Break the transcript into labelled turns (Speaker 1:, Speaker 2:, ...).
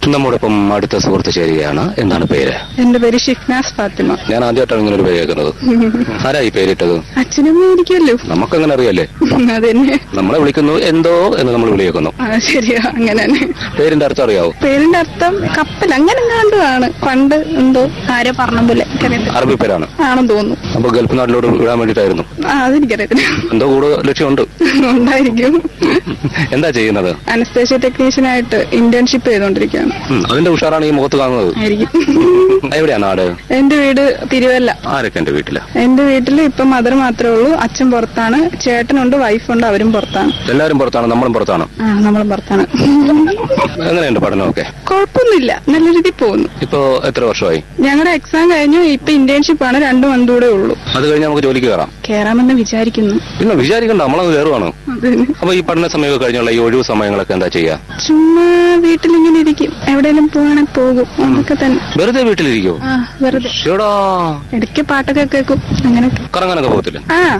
Speaker 1: നമ്മോടൊപ്പം അടുത്ത സുഹൃത്ത് ചേരുകയാണ് എന്താണ് പേര്
Speaker 2: എന്റെ പേര് ഷിഫ്നാസ് ഫാത്തിമ
Speaker 1: ഞാൻ ആദ്യമായിട്ടാണ് ഇങ്ങനെ ഒരു പേര് കേൾക്കുന്നത് ആരാ ഈ പേരിട്ടത്
Speaker 2: അച്ഛനും ഇരിക്കുമല്ലോ
Speaker 1: നമുക്കങ്ങനെ അറിയാലേ
Speaker 2: അതന്നെ
Speaker 1: നമ്മളെ വിളിക്കുന്നു എന്തോ എന്ന് നമ്മൾ വിളിയേക്കുന്നു
Speaker 2: ആ ശരിയാ അങ്ങനെ തന്നെ
Speaker 1: പേരിന്റെ അർത്ഥം അറിയാവോ
Speaker 2: പേരിന്റെ അർത്ഥം കപ്പൽ അങ്ങനെ എങ്ങാണ്ടുമാണ് പണ്ട് എന്തോ ആരോ പറഞ്ഞ പോലെ എനിക്കറിയത്തില്ല.
Speaker 1: അറബി പേരാണ്
Speaker 2: ആണെന്ന് തോന്നുന്നു
Speaker 1: അപ്പൊ ഗൾഫ് നാട്ടിലോട്ട് വിടാൻ വേണ്ടിയിട്ടായിരുന്നു
Speaker 2: ആ അതെനിക്കറിയത്തില്ല
Speaker 1: എന്തോ കൂടുതൽ ലക്ഷ്യമുണ്ട്
Speaker 2: ഉണ്ടായിരിക്കും
Speaker 1: എന്താ ചെയ്യുന്നത്
Speaker 2: അനസ്തേഷ്യ ടെക്നീഷ്യനായിട്ട് ഇന്റേൺഷിപ്പ് ചെയ്തോണ്ടിരിക്കുകയാണ്
Speaker 1: ഉം, അതിന്റെ ഉഷാറാണ് ഈ മുഖത്ത് കാണുന്നത്
Speaker 2: ആയിരിക്കും
Speaker 1: എവിടെയാ നാട്
Speaker 2: എന്റെ വീട് തിരുവല്ല
Speaker 1: ആരൊക്കെ എന്റെ വീട്ടില്
Speaker 2: എന്റെ വീട്ടിൽ ഇപ്പൊ മദർ മാത്രമേ ഉള്ളൂ അച്ഛൻ പുറത്താണ് ചേട്ടനുണ്ട് വൈഫുണ്ട് അവരും പുറത്താണ്
Speaker 1: എല്ലാരും പുറത്താണ് നമ്മളും പുറത്താണ്
Speaker 2: ആ നമ്മളും പുറത്താണ്
Speaker 1: എങ്ങനെയുണ്ട് പഠനമൊക്കെ
Speaker 2: കുഴപ്പമൊന്നുമില്ല നല്ല രീതിയിൽ പോകുന്നു
Speaker 1: ഇപ്പോ എത്ര വർഷമായി
Speaker 2: ഞങ്ങളുടെ എക്സാം കഴിഞ്ഞു ഇപ്പൊ ഇന്റേൺഷിപ്പ് ആണ് രണ്ടു മന്ത് കൂടെ ഉള്ളൂ
Speaker 1: അത് കഴിഞ്ഞ് നമുക്ക് ജോലിക്ക് കയറാം
Speaker 2: കേറാമെന്ന് വിചാരിക്കുന്നു
Speaker 1: പിന്നെ വിചാരിക്കണ്ട നമ്മളങ്ങ് കയറുവാണ്
Speaker 2: അതിന്
Speaker 1: അപ്പൊ ഈ പഠന സമയമൊക്കെ കഴിഞ്ഞുള്ള ഈ ഒഴിവ് സമയങ്ങളൊക്കെ എന്താ ചെയ്യാ
Speaker 2: ചുമ്മാ വീട്ടിലിങ്ങനെ ഇരിക്കും എവിടെയെങ്കിലും പോവാണെങ്കിൽ പോകും അതൊക്കെ തന്നെ
Speaker 1: വെറുതെ വീട്ടിലിരിക്കോ
Speaker 2: ആ വെറുതെ
Speaker 1: ഷേടാ
Speaker 2: ഇടയ്ക്ക് പാട്ടൊക്കെ കേൾക്കും അങ്ങനെയൊക്കെ
Speaker 1: കറങ്ങാനൊക്കെ പോകത്തില്ല
Speaker 2: ആ